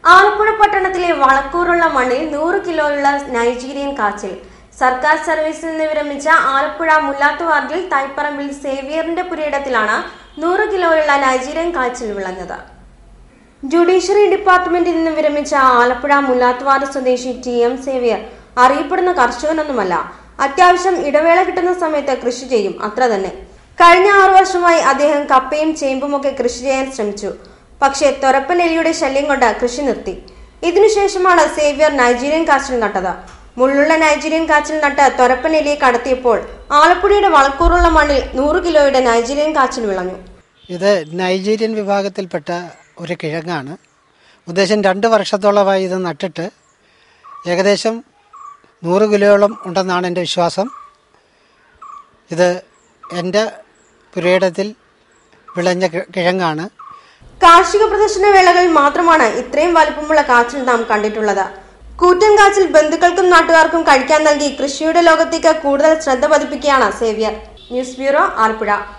ആലപ്പുഴ പട്ടണത്തിലെ വളക്കൂറുള്ള മണ്ണിൽ നൂറ് കിലോയുള്ള നൈജീരിയൻ കാച്ചിൽ സർക്കാർ സർവീസിൽ നിന്ന് വിരമിച്ച ആലപ്പുഴ മുല്ലാത്ത് വാർഡിൽ തൈപ്പറമ്പിൽ സേവിയറിന്റെ പുരയിടത്തിലാണ് നൂറ് കിലോയുള്ള നൈജീരിയൻ കാച്ചിൽ വിളഞ്ഞത് ജുഡീഷ്യറി ഡിപ്പാർട്ട്മെന്റിൽ നിന്ന് വിരമിച്ച ആലപ്പുഴ മുല്ലാത്തുവാർഡ് സ്വദേശി ടി എം സേവിയർ അറിയപ്പെടുന്ന കർഷകനൊന്നുമല്ല അത്യാവശ്യം ഇടവേള കിട്ടുന്ന സമയത്ത് കൃഷി ചെയ്യും അത്ര തന്നെ കഴിഞ്ഞ ആറു വർഷമായി അദ്ദേഹം കപ്പയും ചേമ്പുമൊക്കെ കൃഷി ചെയ്യാൻ ശ്രമിച്ചു പക്ഷേ തൊരപ്പൻ എലിയുടെ ശല്യം കൊണ്ട് കൃഷി നിർത്തി ഇതിനുശേഷമാണ് സേവിയർ നൈജീരിയൻ കാച്ചിൽ നട്ടത് മുള്ളുള്ള നൈജീരിയൻ കാച്ചിൽ നട്ട് തൊരപ്പൻ എലിയെ കടത്തിയപ്പോൾ ആലപ്പുഴയുടെ വളക്കൂറുള്ള മണ്ണിൽ നൂറ് കിലോയുടെ നൈജീരിയൻ കാച്ചിൽ വിളഞ്ഞു ഇത് നൈജീരിയൻ വിഭാഗത്തിൽപ്പെട്ട ഒരു കിഴങ്ങാണ് ഉദ്ദേശം രണ്ട് വർഷത്തോളമായി ഇത് നട്ടിട്ട് ഏകദേശം നൂറ് കിലോയോളം ഉണ്ടെന്നാണ് എൻ്റെ വിശ്വാസം ഇത് എൻ്റെ പുരയിടത്തിൽ വിളഞ്ഞ കി- കിഴങ്ങാണ് കാർഷിക പ്രദർശന വേളകളിൽ മാത്രമാണ് ഇത്രയും വലിപ്പമുള്ള കാച്ചിൽ നാം കണ്ടിട്ടുള്ളത് കൂറ്റൻ കാച്ചിൽ ബന്ധുക്കൾക്കും നാട്ടുകാർക്കും കഴിക്കാൻ നൽകി കൃഷിയുടെ ലോകത്തേക്ക് കൂടുതൽ ശ്രദ്ധ പതിപ്പിക്കുകയാണ് സേവ്യർ ന്യൂസ് ബ്യൂറോ ആലപ്പുഴ